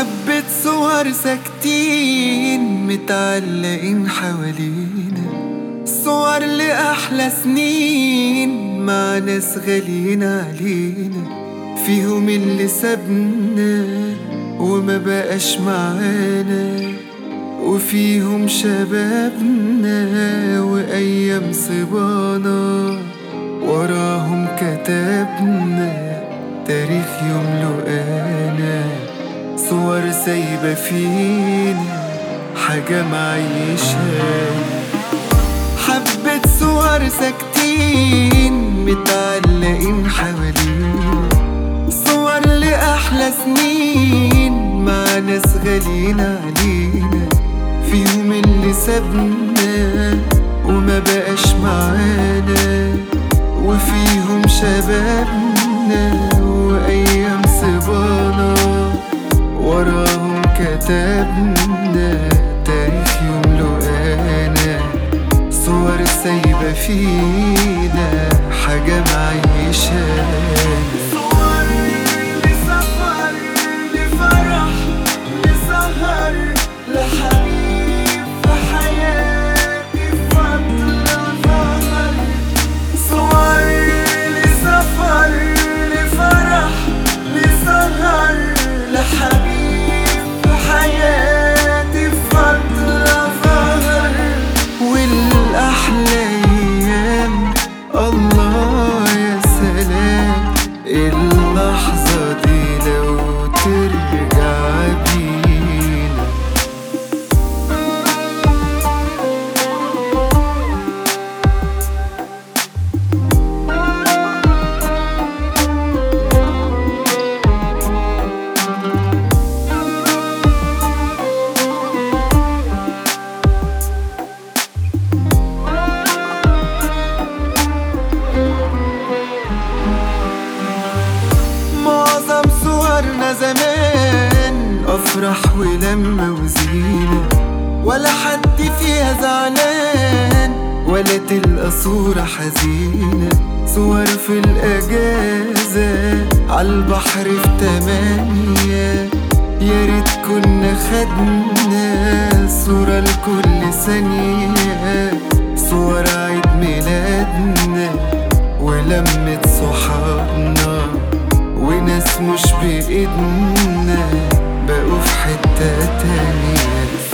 حبة صور ساكتين متعلقين حوالينا صور لأحلى سنين مع ناس غاليين علينا فيهم اللي سابنا وما بقاش معانا وفيهم شبابنا وأيام صبانا وراهم كتبنا تاريخ يملؤنا صور سايبة فينا حاجة معيشها حبة صور ساكتين متعلقين حوالينا صور لأحلى سنين مع ناس غاليين علينا فيهم اللي سابنا وما بقاش معانا وفيهم شبابنا وأيام صبانا وراهم كتبنا تاريخ يملؤنا صور سايبة فينا حاجة معيشانا صور لسفر لفرح لسهر لحبيب في حياتي فترة ظهر صور لسفر لفرح لسهر لحبيب في حياتي فترة ظهر والأحلى أيام الله يا سلام اللحظة دي لو ترجع بينا معظم صورنا زمان أفرح ولما وزينة ولا حد فيها زعلان ولا تلقى صورة حزينة صور في الأجازة عالبحر في تمانية يا ريت كنا خدنا صورة لكل ثانية صور عيد ميلادنا ولمة صحابنا وناس مش بإيدنا بقوا في حتة تانية